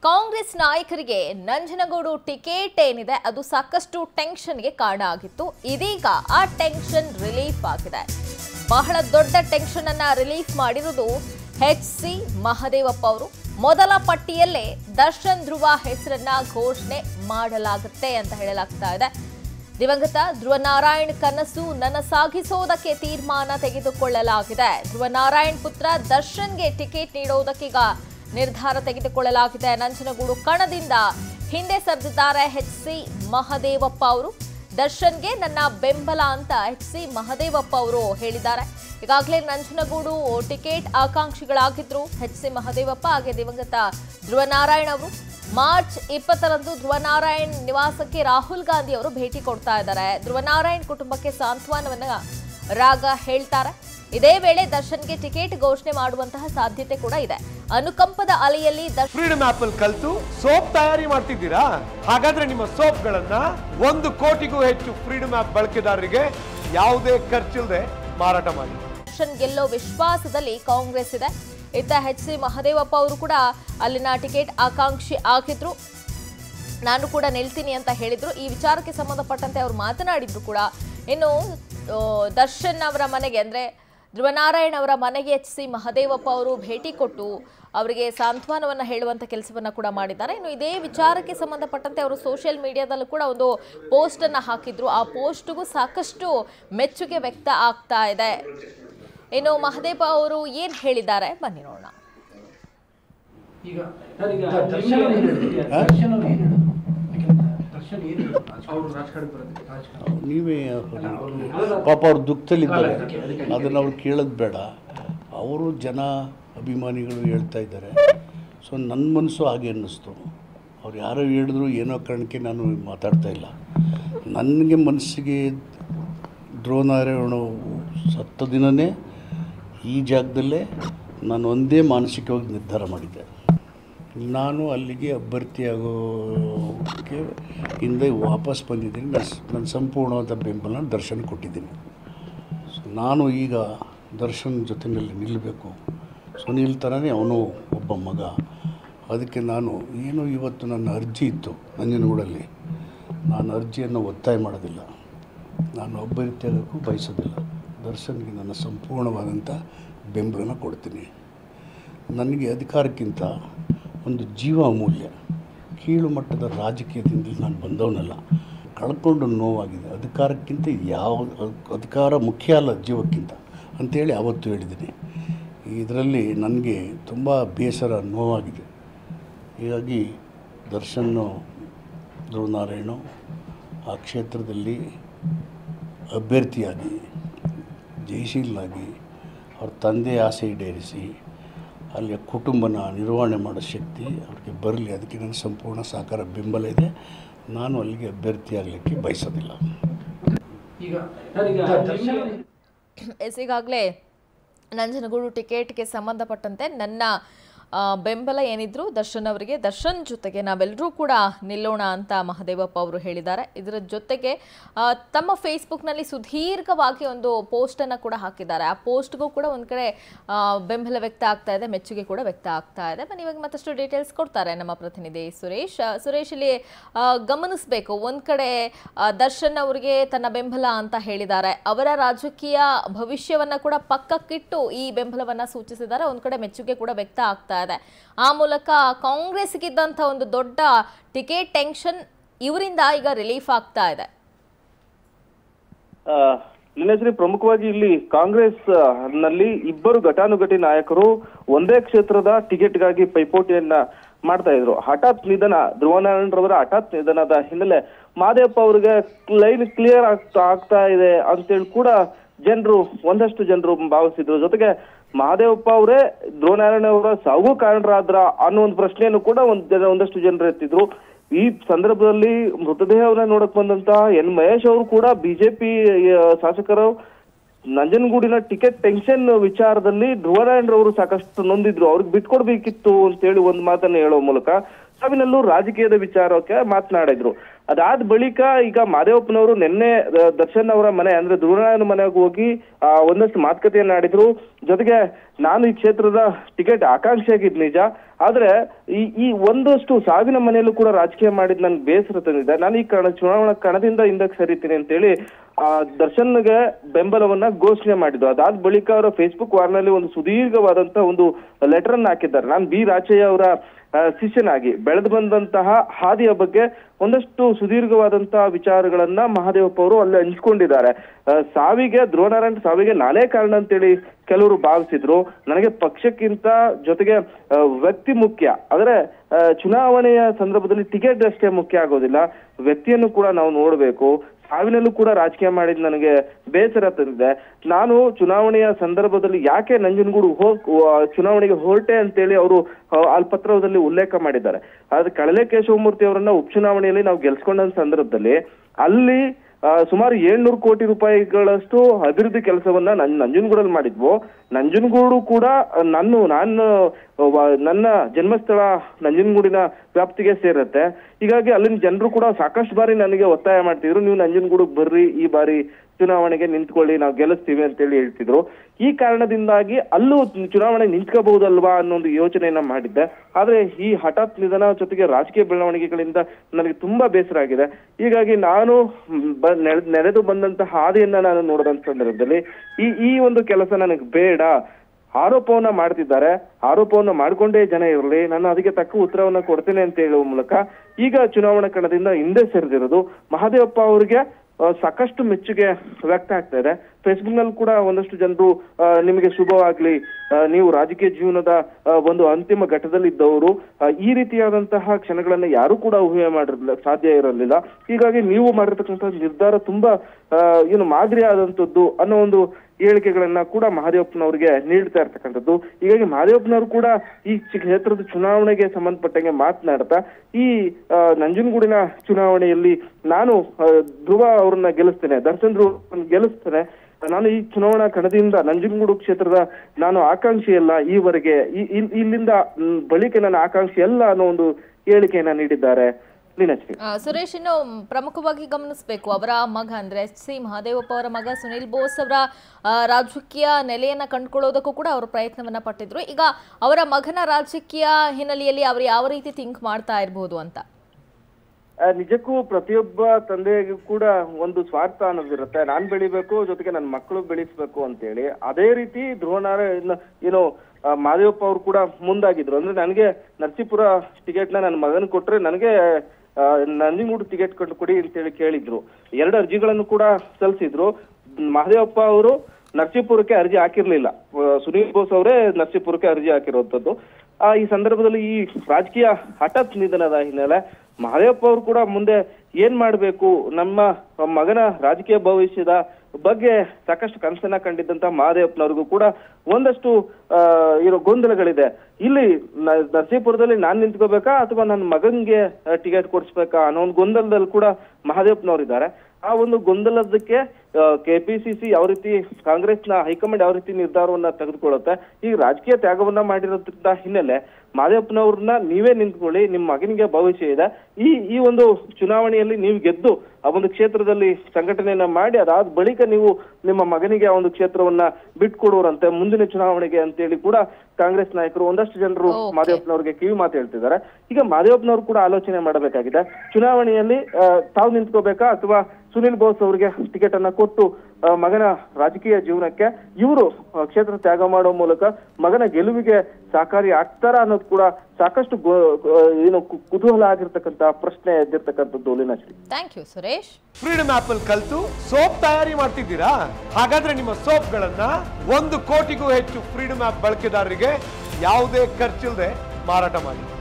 ಕಾಂಗ್ರೆಸ್ ನಾಯಕರಿಗೆ ನಂಜನಗೂಡು ಟಿಕೆಟ್ ಏನಿದೆ ಅದು ಸಾಕಷ್ಟು ಟೆನ್ಷನ್ಗೆ ಕಾರಣ ಆಗಿತ್ತು ಇದೀಗ ಆ ಟೆನ್ಷನ್ ರಿಲೀಫ್ ಆಗಿದೆ ಬಹಳ ದೊಡ್ಡ ಟೆನ್ಷನ್ ಅನ್ನ ರಿಲೀಫ್ ಮಾಡಿರುವುದು ಎಚ್ ಸಿ ಮಹದೇವಪ್ಪ ಅವರು ಮೊದಲ ಪಟ್ಟಿಯಲ್ಲೇ ದರ್ಶನ್ ಧ್ರುವ ಹೆಸರನ್ನ ಘೋಷಣೆ ಮಾಡಲಾಗುತ್ತೆ ಅಂತ ಹೇಳಲಾಗ್ತಾ ಇದೆ ದಿವಂಗತ ಧ್ರುವನಾರಾಯಣ್ ಕನಸು ನನಸಾಗಿಸೋದಕ್ಕೆ ತೀರ್ಮಾನ ತೆಗೆದುಕೊಳ್ಳಲಾಗಿದೆ ಧ್ರುವನಾರಾಯಣ್ ಪುತ್ರ ದರ್ಶನ್ಗೆ ಟಿಕೆಟ್ ನೀಡುವುದಕ್ಕೀಗ ನಿರ್ಧಾರ ತೆಗೆದುಕೊಳ್ಳಲಾಗಿದೆ ನಂಜನಗೂಡು ಕಣದಿಂದ ಹಿಂದೆ ಸರಿದಿದ್ದಾರೆ ಎಚ್ ಸಿ ಮಹದೇವಪ್ಪ ಅವರು ದರ್ಶನ್ಗೆ ನನ್ನ ಬೆಂಬಲ ಅಂತ ಎಚ್ ಸಿ ಮಹದೇವಪ್ಪ ಅವರು ಹೇಳಿದ್ದಾರೆ ಈಗಾಗಲೇ ನಂಜನಗೂಡು ಟಿಕೆಟ್ ಆಕಾಂಕ್ಷಿಗಳಾಗಿದ್ರು ಎಚ್ ಸಿ ಮಹದೇವಪ್ಪ ಹಾಗೆ ದಿವಂಗತ ಧ್ರುವನಾರಾಯಣ್ ಅವರು ಮಾರ್ಚ್ ಇಪ್ಪತ್ತರಂದು ಧ್ರುವನಾರಾಯಣ್ ನಿವಾಸಕ್ಕೆ ರಾಹುಲ್ ಗಾಂಧಿ ಅವರು ಭೇಟಿ ಕೊಡ್ತಾ ಇದ್ದಾರೆ ಧ್ರುವನಾರಾಯಣ್ ಕುಟುಂಬಕ್ಕೆ ಸಾಂತ್ವನವನ್ನ ರಾಗ ಹೇಳ್ತಾರೆ ಇದೇ ವೇಳೆ ದರ್ಶನ್ಗೆ ಟಿಕೆಟ್ ಘೋಷಣೆ ಮಾಡುವಂತಹ ಸಾಧ್ಯತೆ ಕೂಡ ಇದೆ ಅನುಕಂಪದ ಅಲೆಯಲ್ಲಿ ದರ್ಶನ್ ಫ್ರೀಡಮ್ ಆಪ್ ಅಲ್ಲಿ ಕಲ್ತು ಸೋಪ್ ತಯಾರಿ ಮಾಡ್ತಿದ್ದೀರಾ ಹಾಗಾದ್ರೆ ನಿಮ್ಮ ಸೋಪ್ಗಳನ್ನ ಒಂದು ಕೋಟಿಗೂ ಹೆಚ್ಚು ಫ್ರೀಡಮ್ ಆಪ್ ಬಳಕೆದಾರರಿಗೆ ಯಾವುದೇ ಖರ್ಚಿಲ್ಲದೆ ಮಾರಾಟ ಮಾಡಿ ದರ್ಶನ್ ಗೆಲ್ಲೋ ವಿಶ್ವಾಸದಲ್ಲಿ ಕಾಂಗ್ರೆಸ್ ಇದೆ ಇತ್ತ ಎಚ್ ಸಿ ಮಹದೇವಪ್ಪ ಅವರು ಕೂಡ ಅಲ್ಲಿನ ಟಿಕೆಟ್ ಆಕಾಂಕ್ಷಿ ಆಗಿದ್ರು ನಾನು ಕೂಡ ನಿಲ್ತೀನಿ ಅಂತ ಹೇಳಿದ್ರು ಈ ವಿಚಾರಕ್ಕೆ ಸಂಬಂಧಪಟ್ಟಂತೆ ಅವರು ಮಾತನಾಡಿದ್ರು ಕೂಡ ಇನ್ನು ಆ, ದರ್ಶನ್ ಅವರ ಮನೆಗೆ ಅಂದ್ರೆ ಧ್ರುವನಾರಾಯಣ್ ಅವರ ಮನೆಗೆ ಎಚ್ ಸಿ ಮಹದೇವಪ್ಪ ಅವರು ಭೇಟಿ ಕೊಟ್ಟು ಅವರಿಗೆ ಸಾಂತ್ವನವನ್ನ ಹೇಳುವಂತ ಕೆಲಸವನ್ನ ಕೂಡ ಮಾಡಿದ್ದಾರೆ ಇನ್ನು ಇದೇ ವಿಚಾರಕ್ಕೆ ಸಂಬಂಧಪಟ್ಟಂತೆ ಅವರು ಸೋಷಿಯಲ್ ಮೀಡಿಯಾದಲ್ಲೂ ಕೂಡ ಒಂದು ಪೋಸ್ಟ್ ಅನ್ನ ಹಾಕಿದ್ರು ಆ ಪೋಸ್ಟ್ಗೂ ಸಾಕಷ್ಟು ಮೆಚ್ಚುಗೆ ವ್ಯಕ್ತ ಆಗ್ತಾ ಇದೆ ಇನ್ನು ಮಹದೇವ ಅವರು ಏನ್ ಹೇಳಿದ್ದಾರೆ ಬನ್ನಿ ನೋಡೋಣ ಈಗ ಸರ್ ಈಗ ದರ್ಶನ್ ಅವ್ರು ಏನ್ ಹೇಳಿದ್ರು? ದರ್ಶನ್ ಅವ್ರು ಏನ್ ಹೇಳಿದ್ರು? ಯಾಕಂದ್ರೆ ದರ್ಶನ್ ಏನ್ ಹೇಳಿದ್ರು? ಅವ್ರು ರಾಜಕಾರಣಕ್ಕೆ ಬರೋದಕ್ಕೆ ರಾಜಕಾರಣ ನೀವೇ ಅವ್ರು- ಪಾಪ ಅವ್ರು ದುಃಖದಲ್ಲಿದ್ದಾರೆ ಅಲ್ಲ, ಅದಕ್ಕೆ- ಅದಕ್ಕೆ- ಅದನ್ನು ಅವ್ರು ಕೇಳೋದು ಬೇಡ ಅವರು ಜನ ಅಭಿಮಾನಿಗಳು ಹೇಳ್ತಾ ಇದ್ದಾರೆ ಸೊ ನನ್ನ ಮನಸ್ಸು ಹಾಗೆ ಅನ್ನಿಸ್ತು ಅವ್ರು ಯಾರೋ ಹೇಳಿದ್ರು ಏನೋ ಕಾರಣಕ್ಕೆ ನಾನು ಮಾತಾಡ್ತಾ ಇಲ್ಲ ನನಗೆ ಮನಸ್ಸಿಗೆ ಧ್ರುವನಾರಾಯಣ ಸತ್ತ ದಿನವೇ ಈ ಜಾಗದಲ್ಲೇ ನಾನು ಒಂದೇ ಮಾನಸಿಕವಾಗಿ ನಿರ್ಧಾರ ಮಾಡಿದ್ದೆ ನಾನು ಅಲ್ಲಿಗೆ ಅಭ್ಯರ್ಥಿಯಾಗೋಕ್ಕೆ ಹಿಂದೆ ವಾಪಸ್ ಬಂದಿದ್ದೀನಿ ನನ್ನ ನನ್ನ ಸಂಪೂರ್ಣವಾದ ಬೆಂಬಲ ದರ್ಶನ ಕೊಟ್ಟಿದ್ದೀನಿ ಸೊ ನಾನು ಈಗ ದರ್ಶನ್ ಜೊತೆಯಲ್ಲಿ ನಿಲ್ಲಬೇಕು ಸುನೀಲ್ ಥರನೇ ಅವನು ಒಬ್ಬ ಮಗ ಅದಕ್ಕೆ ನಾನು ಏನು ಇವತ್ತು ನನ್ನ ಅರ್ಜಿ ಇತ್ತು ನಂಜನಗೂಡಲ್ಲಿ ನಾನು ಅರ್ಜಿಯನ್ನು ಒತ್ತಾಯ ಮಾಡೋದಿಲ್ಲ ನಾನು ಅಭ್ಯರ್ಥಿಯಾಗೋಕ್ಕೂ ಬಯಸೋದಿಲ್ಲ ದರ್ಶನ್ಗೆ ನನ್ನ ಸಂಪೂರ್ಣವಾದಂಥ ಬೆಂಬಲನ ಕೊಡ್ತೀನಿ ನನಗೆ ಅಧಿಕಾರಕ್ಕಿಂತ ಒಂದು ಜೀವ ಅಮೂಲ್ಯ ಕೀಳು ಮಟ್ಟದ ರಾಜಕೀಯದಿಂದ ನಾನು ಬಂದವನಲ್ಲ ಕಳ್ಕೊಂಡು ನೋವಾಗಿದೆ ಅಧಿಕಾರಕ್ಕಿಂತ ಯಾವ ಅಧಿಕಾರ ಮುಖ್ಯ ಅಲ್ಲ ಜೀವಕ್ಕಿಂತ ಅಂತೇಳಿ ಆವತ್ತು ಹೇಳಿದ್ದೀನಿ ಇದರಲ್ಲಿ ನನಗೆ ತುಂಬ ಬೇಸರ ನೋವಾಗಿದೆ ಹೀಗಾಗಿ ದರ್ಶನ್ನು ಧ್ರುವನಾರಾಯಣ ಆ ಕ್ಷೇತ್ರದಲ್ಲಿ ಅಭ್ಯರ್ಥಿಯಾಗಿ ಜಯಶೀಲನಾಗಿ ಅವ್ರ ತಂದೆ ಆಸೆ ಈಡೇರಿಸಿ ಅಲ್ಲಿಯ ಕುಟುಂಬನ ನಿರ್ವಹಣೆ ಮಾಡೋ ಶಕ್ತಿ ಅವ್ರಿಗೆ ಬರಲಿ ಅದಕ್ಕೆ ನನ್ನ ಸಂಪೂರ್ಣ ಸಹಕಾರ ಬೆಂಬಲ ಇದೆ ನಾನು ಅಲ್ಲಿಗೆ ಅಭ್ಯರ್ಥಿಯಾಗಲಿಕ್ಕೆ ಬಯಸೋದಿಲ್ಲ ಈಗ ಸರ್ ಈಗ ದರ್ಶನ್ ಅವ್ರು ಎಸ್ ಈಗಾಗಲೇ ನಂಜನಗೂಡು ಟಿಕೆಟ್ಗೆ ಸಂಬಂಧಪಟ್ಟಂತೆ ನನ್ನ ಆ, ಬೆಂಬಲ ಏನಿದ್ರು ದರ್ಶನ್ ಅವರಿಗೆ ದರ್ಶನ್ ಜೊತೆಗೆ ನಾವೆಲ್ಲರೂ ಕೂಡ ನಿಲ್ಲೋಣ ಅಂತ ಮಹದೇವಪ್ಪ ಅವರು ಹೇಳಿದ್ದಾರೆ ಇದರ ಜೊತೆಗೆ ಆ, ತಮ್ಮ ಫೇಸ್ಬುಕ್ನಲ್ಲಿ ಸುದೀರ್ಘವಾಗಿ ಒಂದು ಪೋಸ್ಟನ್ನು ಕೂಡ ಹಾಕಿದ್ದಾರೆ ಆ ಪೋಸ್ಟ್ಗೂ ಕೂಡ ಒಂದು ಕಡೆ ಆ, ಬೆಂಬಲ ವ್ಯಕ್ತ ಆಗ್ತಾ ಇದೆ ಮೆಚ್ಚುಗೆ ಕೂಡ ವ್ಯಕ್ತ ಆಗ್ತಾ ಇದೆ ಬನ್ನಿ ಇವಾಗ ಮತ್ತಷ್ಟು ಡೀಟೇಲ್ಸ್ ಕೊಡ್ತಾರೆ ನಮ್ಮ ಪ್ರತಿನಿಧಿ ಸುರೇಶ್ ಆ, ಸುರೇಶ್ ಇಲ್ಲಿ ಆ, ಗಮನಿಸಬೇಕು ಒಂದು ಕಡೆ ಆ, ದರ್ಶನ್ ಅವರಿಗೆ ತನ್ನ ಬೆಂಬಲ ಅಂತ ಹೇಳಿದ್ದಾರೆ ಅವರ ರಾಜಕೀಯ ಭವಿಷ್ಯವನ್ನ ಕೂಡ ಪಕ್ಕಕ್ಕಿಟ್ಟು ಈ ಬೆಂಬಲವನ್ನ ಸೂಚಿಸಿದ್ದಾರೆ ಒಂದ್ ಕಡೆ ಮೆಚ್ಚುಗೆ ಕೂಡ ವ್ಯಕ್ತ ಆಗ್ತಾ ಇದೆ ಆ ಮೂಲಕ ಕಾಂಗ್ರೆಸ್ಗಿದ್ದಂಥ ಒಂದು ದೊಡ್ಡ ಟಿಕೆಟ್ ಟೆನ್ಷನ್ ಇವರಿಂದ ಈಗ ರಿಲೀಫ್ ಆಗ್ತಾ ಇದೆ ಆ, ಲೀಲಾಶ್ರೀ ಪ್ರಮುಖವಾಗಿ ಇಲ್ಲಿ ಕಾಂಗ್ರೆಸ್ ಆ, ನಲ್ಲಿ ಇಬ್ಬರು ಘಟಾನುಘಟಿ ನಾಯಕರು ಒಂದೇ ಕ್ಷೇತ್ರದ ಟಿಕೆಟ್ಗಾಗಿ ಪೈಪೋಟಿಯನ್ನ ಮಾಡ್ತಾ ಇದ್ರು ಹಠಾತ್ ನಿಧನ ಧ್ರುವನಾರಾಯಣ್ ರವರ ಹಠಾತ್ ನಿಧನದ ಹಿನ್ನೆಲೆ ಮಾದೇವಪ್ಪ ಅವರಿಗೆ ಲೈನ್ ಕ್ಲಿಯರ್ ಆಗ್ತಾ ಆಗ್ತಾ ಇದೆ ಅಂತೇಳಿ ಕೂಡ ಜನರು ಒಂದಷ್ಟು ಜನರು ಭಾವಿಸಿದ್ರು ಜೊತೆಗೆ ಮಹಾದೇವಪ್ಪ ಅವರೇ ಧ್ರುವನಾರಾಯಣ ಅವರ ಸಾವು ಕಾರಣರಾದ್ರ ಅನ್ನೋ ಒಂದು ಪ್ರಶ್ನೆಯನ್ನು ಕೂಡ ಒಂದ್ ಜನ ಒಂದಷ್ಟು ಜನರು ಎತ್ತಿದ್ರು ಈ ಸಂದರ್ಭದಲ್ಲಿ ಮೃತದೇಹವನ್ನ ನೋಡಕ್ ಬಂದಂತ ಎನ್ ಮಹೇಶ್ ಅವರು ಕೂಡ ಬಿಜೆಪಿ ಶಾಸಕರು ನಂಜನಗೂಡಿನ ಟಿಕೆಟ್ ಟೆನ್ಷನ್ ವಿಚಾರದಲ್ಲಿ ಧ್ರುವನಾರಾಯಣ್ ರವರು ಸಾಕಷ್ಟು ನೊಂದಿದ್ರು ಅವ್ರಿಗೆ ಬಿಟ್ಕೊಡ್ಬೇಕಿತ್ತು ಅಂತೇಳಿ ಒಂದು ಮಾತನ್ನ ಹೇಳೋ ಮೂಲಕ ಸಾವಿನಲ್ಲೂ ರಾಜಕೀಯದ ವಿಚಾರಕ್ಕೆ ಮಾತನಾಡಿದ್ರು ಅದಾದ ಬಳಿಕ ಈಗ ಮಾದೇವಪ್ಪನವರು ನಿನ್ನೆ ಆ, ದರ್ಶನ್ ಅವರ ಮನೆ ಅಂದ್ರೆ ಧ್ರುವನಾರಾಯಣ ಮನೆಗೆ ಹೋಗಿ ಆ, ಒಂದಷ್ಟು ಮಾತುಕತೆಯನ್ನ ಆಡಿದ್ರು ಜೊತೆಗೆ ನಾನು ಈ ಕ್ಷೇತ್ರದ ಟಿಕೆಟ್ ಆಕಾಂಕ್ಷಿ ಆಗಿದ್ ನಿಜ ಆದ್ರೆ ಈ ಈ ಒಂದಷ್ಟು ಸಾವಿನ ಮನೆಯಲ್ಲೂ ಕೂಡ ರಾಜಕೀಯ ಮಾಡಿದ್ ನನ್ಗೆ ಬೇಸರ ತಂದಿದೆ ನಾನು ಈ ಕಣ ಚುನಾವಣಾ ಕಣದಿಂದ ಹಿಂದಕ್ಕೆ ಸರಿತೀನಿ ಅಂತೇಳಿ ಆ ದರ್ಶನ್ಗೆ ಬೆಂಬಲವನ್ನ ಘೋಷಣೆ ಮಾಡಿದ್ದು ಅದಾದ ಬಳಿಕ ಅವರ ಫೇಸ್ಬುಕ್ ವಾರ್ನಲ್ಲಿ ಒಂದು ಸುದೀರ್ಘವಾದಂತಹ ಒಂದು ಲೆಟರ್ ಅನ್ನ ಹಾಕಿದ್ದಾರೆ ನಾನು ಬಿ ರಾಚಯ್ಯ ಅವರ ಆ, ಶಿಷ್ಯನಾಗಿ ಬೆಳೆದು ಬಂದಂತಹ ಹಾದಿಯ ಬಗ್ಗೆ ಒಂದಷ್ಟು ಸುದೀರ್ಘವಾದಂತಹ ವಿಚಾರಗಳನ್ನ ಮಹಾದೇವಪ್ಪ ಅವರು ಅಲ್ಲಿ ಹಂಚ್ಕೊಂಡಿದ್ದಾರೆ ಆ, ಸಾವಿಗೆ ಧ್ರುವನಾರಾಯಣ್ ಸಾವಿಗೆ ನಾನೇ ಕಾರಣ ಅಂತೇಳಿ ಕೆಲವರು ಭಾವಿಸಿದ್ರು ನನಗೆ ಪಕ್ಷಕ್ಕಿಂತ ಜೊತೆಗೆ ಆ, ವ್ಯಕ್ತಿ ಮುಖ್ಯ ಆದ್ರೆ ಆ, ಚುನಾವಣೆಯ ಸಂದರ್ಭದಲ್ಲಿ ಟಿಕೆಟ್ ಅಷ್ಟೇ ಮುಖ್ಯ ಆಗೋದಿಲ್ಲ ವ್ಯಕ್ತಿಯನ್ನು ಕೂಡ ನಾವು ನೋಡ್ಬೇಕು ಸಾವಿನಲ್ಲೂ ಕೂಡ ರಾಜಕೀಯ ಮಾಡಿದ್ ನನಗೆ ಬೇಸರ ತಂದಿದೆ ನಾನು ಚುನಾವಣೆಯ ಸಂದರ್ಭದಲ್ಲಿ ಯಾಕೆ ನಂಜನಗೂಡು ಹೋಗ್ ಆ, ಚುನಾವಣೆಗೆ ಹೊರಟೆ ಅಂತೇಳಿ ಅವರು ಅಲ್ಲಿ ಪತ್ರದಲ್ಲಿ ಉಲ್ಲೇಖ ಮಾಡಿದ್ದಾರೆ ಆದ್ರೆ ಕಳಲೆ ಕೇಶವಮೂರ್ತಿ ಅವರನ್ನ ಉಪಚುನಾವಣೆಯಲ್ಲಿ ನಾವು ಗೆಲ್ಸ್ಕೊಂಡ ಸಂದರ್ಭದಲ್ಲಿ ಅಲ್ಲಿ ಆ, ಸುಮಾರು ಏಳ್ನೂರು ಕೋಟಿ ರೂಪಾಯಿಗಳಷ್ಟು ಅಭಿವೃದ್ಧಿ ಕೆಲಸವನ್ನ ನನ್ ನಂಜನಗೂಡಲ್ಲಿ ಮಾಡಿದ್ವು ನಂಜನಗೂಡು ಕೂಡ ನಾನು ನಾನು ವ- ನನ್ನ ಜನ್ಮಸ್ಥಳ ನಂಜನಗೂಡಿನ ವ್ಯಾಪ್ತಿಗೆ ಸೇರುತ್ತೆ ಹೀಗಾಗಿ ಅಲ್ಲಿನ ಜನರು ಕೂಡ ಸಾಕಷ್ಟು ಬಾರಿ ನನಗೆ ಒತ್ತಾಯ ಮಾಡ್ತಿದ್ರು ನೀವು ನಂಜನಗೂಡಿಗೆ ಬರ್ರಿ ಈ ಬಾರಿ ಚುನಾವಣೆಗೆ ನಿಂತ್ಕೊಳ್ಳಿ ನಾವು ಗೆಲ್ಲಿಸ್ತೀವಿ ಅಂತೇಳಿ ಹೇಳ್ತಿದ್ರು ಈ ಕಾರಣದಿಂದಾಗಿ ಅಲ್ಲೂ ಚುನಾವಣೆ ನಿಂತ್ಕೋಬಹುದಲ್ವಾ ಅನ್ನೋ ಒಂದು ಯೋಚನೆಯನ್ನ ಮಾಡಿದ್ದೆ ಆದ್ರೆ ಈ ಹಠಾತ್ ನಿಧನ ಜೊತೆಗೆ ರಾಜಕೀಯ ಬೆಳವಣಿಗೆಗಳಿಂದ ನನಗೆ ತುಂಬಾ ಬೇಸರ ಆಗಿದೆ ಹೀಗಾಗಿ ನಾನು ಮ್, ಬ- ನೆಡ್- ನೆರೆದು ಬಂದಂತಹ ಹಾದಿಯನ್ನ ನಾನು ನೋಡಿದಂತ ಸಂದರ್ಭದಲ್ಲಿ ಈ ಈ ಒಂದು ಕೆಲಸ ನನಗೆ ಬೇಡ ಆರೋಪವನ್ನ ಮಾಡ್ತಿದ್ದಾರೆ ಆರೋಪವನ್ನ ಮಾಡ್ಕೊಂಡೇ ಜನ ಇರಲಿ ನಾನು ಅದಕ್ಕೆ ತಕ್ಕ ಉತ್ತರವನ್ನ ಕೊಡ್ತೇನೆ ಅಂತ ಹೇಳುವ ಮೂಲಕ ಈಗ ಚುನಾವಣಾ ಕಣದಿಂದ ಹಿಂದೆ ಸರಿದಿರೋದು ಮಹಾದೇವಪ್ಪ ಅವರಿಗೆ ಆ, ಸಾಕಷ್ಟು ಮೆಚ್ಚುಗೆ ವ್ಯಕ್ತ ಆಗ್ತಾ ಇದೆ ಫೇಸ್ಬುಕ್ ನಲ್ಲಿ ಕೂಡ ಒಂದಷ್ಟು ಜನರು ಆ, ನಿಮಗೆ ಶುಭವಾಗ್ಲಿ ಆ, ನೀವು ರಾಜಕೀಯ ಜೀವನದ ಆ, ಒಂದು ಅಂತಿಮ ಘಟ್ಟದಲ್ಲಿ ಇದ್ದವರು ಆ, ಈ ರೀತಿಯಾದಂತಹ ಕ್ಷಣಗಳನ್ನ ಯಾರು ಕೂಡ ಊಹೆ ಮಾಡಿರಲಿಲ್ಲ ಸಾಧ್ಯ ಇರಲಿಲ್ಲ ಹೀಗಾಗಿ ನೀವು ಮಾಡಿರ್ತಕ್ಕಂಥ ನಿರ್ಧಾರ ತುಂಬಾ ಆ, ಏನು ಮಾದರಿ ಆದಂತದ್ದು ಅನ್ನೋ ಒಂದು ಹೇಳಿಕೆಗಳನ್ನ ಕೂಡ ಮಹಾದೇವಪ್ಪನವ್ರಿಗೆ ನೀಡ್ತಾ ಇರ್ತಕ್ಕಂಥದ್ದು ಹೀಗಾಗಿ ಮಹಾದೇವಪ್ಪನವರು ಕೂಡ ಈ ಚಿ- ಕ್ಷೇತ್ರದ ಚುನಾವಣೆಗೆ ಸಂಬಂಧಪಟ್ಟಂಗೆ ಮಾತನಾಡ್ತಾ ಈ ಆ, ನಂಜನಗೂಡಿನ ಚುನಾವಣೆಯಲ್ಲಿ ನಾನು ಆ, ಧ್ರುವ ಅವ್ರನ್ನ ಗೆಲ್ಲಿಸ್ತೇನೆ ದರ್ಶನ್ ಧ್ರುವ ಅವ್ರನ್ನ ಗೆಲ್ಲಿಸ್ತೇನೆ ನಾನು ಈ ಚುನಾವಣಾ ಕಣದಿಂದ ನಂಜನಗೂಡು ಕ್ಷೇತ್ರದ ನಾನು ಆಕಾಂಕ್ಷಿ ಅಲ್ಲ ಈವರೆಗೆ ಈ- ಇಲ್- ಇಲ್ಲಿಂದ ಮ್, ಬಳಿಕ ನನ್ನ ಆಕಾಂಕ್ಷಿ ಅಲ್ಲ ಅನ್ನೋ ಒಂದು ಹೇಳಿಕೆಯನ್ನ ನೀಡಿದ್ದಾರೆ ಲೀನಾಶ್ರೀ ಆ, ಸುರೇಶ್ ಇನ್ನು ಪ್ರಮುಖವಾಗಿ ಗಮನಿಸಬೇಕು ಅವರ ಮಗ ಅಂದ್ರೆ ಎಚ್ ಸಿ ಮಹಾದೇವಪ್ಪ ಅವರ ಮಗ ಸುನಿಲ್ ಬೋಸ್ ಅವರ ಆ, ರಾಜಕೀಯ ನೆಲೆಯನ್ನ ಕಂಡುಕೊಳ್ಳೋದಕ್ಕೂ ಕೂಡ ಅವರು ಪ್ರಯತ್ನವನ್ನ ಪಟ್ಟಿದ್ರು ಈಗ ಅವರ ಮಗನ ರಾಜಕೀಯ ಹಿನ್ನೆಲೆಯಲ್ಲಿ ಅವರು ಯಾವ ರೀತಿ ಥಿಂಕ್ ಮಾಡ್ತಾ ಇರಬಹುದು ಅಂತ ಆ, ನಿಜಕ್ಕೂ ಪ್ರತಿಯೊಬ್ಬ ತಂದೆಗೂ ಕೂಡ ಒಂದು ಸ್ವಾರ್ಥ ಅನ್ನೋದಿರುತ್ತೆ ನಾನ್ ಬೆಳಿಬೇಕು ಜೊತೆಗೆ ನನ್ನ ಮಕ್ಕಳು ಬೆಳೆಸ್ಬೇಕು ಅಂತೇಳಿ ಅದೇ ರೀತಿ ಧ್ರುವನಾರಾಯಣ ಏನು ಆ, ಮಾದೇವಪ್ಪ ಅವರು ಕೂಡ ಮುಂದಾಗಿದ್ರು ಅಂದ್ರೆ ನನಗೆ ನರಸೀಪುರ ಟಿಕೆಟ್ ನ ನನ್ನ ಮಗನ್ ಕೊಟ್ರೆ ನನಗೆ ಆ, ನಂಜನಗೂಡು ಟಿಕೆಟ್ ಕೊಟ್ಟು ಕೊಡಿ ಅಂತೇಳಿ ಕೇಳಿದ್ರು ಎರಡು ಅರ್ಜಿಗಳನ್ನು ಕೂಡ ಸಲ್ಲಿಸಿದ್ರು ಮಹದೇವಪ್ಪ ಅವರು ನರಸೀಪುರಕ್ಕೆ ಅರ್ಜಿ ಹಾಕಿರ್ಲಿಲ್ಲ ಆ, ಸುನೀಲ್ ಬೋಸ್ ಅವರೇ ನರಸೀಪುರಕ್ಕೆ ಅರ್ಜಿ ಹಾಕಿರುವಂತದ್ದು ಆ ಈ ಸಂದರ್ಭದಲ್ಲಿ ಈ ರಾಜಕೀಯ ಹಠಾತ್ ನಿಧನದ ಹಿನ್ನೆಲೆ ಮಹದೇವಪ್ಪ ಅವರು ಕೂಡ ಮುಂದೆ ಏನ್ ಮಾಡ್ಬೇಕು ನಮ್ಮ ಮಗನ ರಾಜಕೀಯ ಭವಿಷ್ಯದ ಬಗ್ಗೆ ಸಾಕಷ್ಟು ಕನಸನ್ನ ಕಂಡಿದ್ದಂತ ಮಹದೇವಪ್ಪನವ್ರಿಗೂ ಕೂಡ ಒಂದಷ್ಟು ಆ, ಇರೋ ಗೊಂದಲಗಳಿದೆ ಇಲ್ಲಿ ನ- ನರಸೀಪುರದಲ್ಲಿ ನಾನ್ ನಿಂತ್ಕೋಬೇಕಾ ಅಥವಾ ನನ್ನ ಮಗನ್ಗೆ ಟಿಕೆಟ್ ಕೊಡಿಸ್ಬೇಕಾ ಅನ್ನೋ ಒಂದು ಗೊಂದಲದಲ್ಲಿ ಕೂಡ ಮಹದೇವಪ್ಪನವರಿದ್ದಾರೆ ಆ ಒಂದು ಗೊಂದಲದಕ್ಕೆ ಕೆಪಿಸಿಸಿ ಯಾವ ರೀತಿ ಕಾಂಗ್ರೆಸ್ನ ಹೈಕಮಾಂಡ್ ಯಾವ ರೀತಿ ನಿರ್ಧಾರವನ್ನ ತೆಗೆದುಕೊಳ್ಳುತ್ತೆ ಈ ರಾಜಕೀಯ ತ್ಯಾಗವನ್ನ ಮಾಡಿರೋದ್ರಿಂದ ಹಿನ್ನೆಲೆ ಮಾದೇವಪ್ಪನವ್ರನ್ನ ನೀವೇ ನಿಂತ್ಕೊಳ್ಳಿ ನಿಮ್ಮ ಮಗನಿಗೆ ಭವಿಷ್ಯ ಇದೆ ಈ ಈ ಒಂದು ಚುನಾವಣೆಯಲ್ಲಿ ನೀವು ಗೆದ್ದು ಆ ಒಂದು ಕ್ಷೇತ್ರದಲ್ಲಿ ಸಂಘಟನೆಯನ್ನ ಮಾಡಿ ಅದಾದ ಬಳಿಕ ನೀವು ನಿಮ್ಮ ಮಗನಿಗೆ ಆ ಒಂದು ಕ್ಷೇತ್ರವನ್ನ ಬಿಟ್ಕೊಡುವರಂತೆ ಮುಂದಿನ ಚುನಾವಣೆಗೆ ಅಂತೇಳಿ ಕೂಡ ಕಾಂಗ್ರೆಸ್ ನಾಯಕರು ಒಂದಷ್ಟು ಜನರು Okay. ಮಾದೇವಪ್ಪನವ್ರಿಗೆ ಕಿವಿ ಮಾತು ಹೇಳ್ತಿದ್ದಾರೆ ಈಗ ಮಾದೇವಪ್ಪನವ್ರು ಕೂಡ ಆಲೋಚನೆ ಮಾಡಬೇಕಾಗಿದೆ ಚುನಾವಣೆಯಲ್ಲಿ ಆ, ತಾವು ನಿಂತ್ಕೋಬೇಕಾ ಅಥವಾ ಸುನಿಲ್ ಬೋಸ್ ಅವರಿಗೆ ಟಿಕೆಟ್ ಅನ್ನ ಕೊಟ್ಟು ಆ, ಮಗನ ರಾಜಕೀಯ ಜೀವನಕ್ಕೆ ಇವರು ಕ್ಷೇತ್ರ ತ್ಯಾಗ ಮಾಡೋ ಮೂಲಕ ಮಗನ ಗೆಲುವಿಗೆ ಸಹಕಾರಿ ಆಗ್ತಾರಾ ಅನ್ನೋದು ಕೂಡ ಸಾಕಷ್ಟು ಗೋ- ಆ, ಏನು ಕು- ಕುತೂಹಲ ಆಗಿರ್ತಕ್ಕಂತ ಪ್ರಶ್ನೆ ಎದ್ದಿರ್ತಕ್ಕಂಥದ್ದು Leenashree thank you Suresh freedom app ಅಲ್ಲಿ ಕಲ್ತು ಸೋಪ್ ತಯಾರಿ ಮಾಡ್ತಿದ್ದೀರಾ ಹಾಗಾದ್ರೆ ನಿಮ್ಮ ಸೋಪ್ಗಳನ್ನ ಒಂದು ಕೋಟಿಗೂ ಹೆಚ್ಚು ಫ್ರೀಡಮ್ ಆಪ್ ಬಳಕೆದಾರರಿಗೆ ಯಾವುದೇ ಖರ್ಚಿಲ್ಲದೆ ಮಾರಾಟ ಮಾಡಿ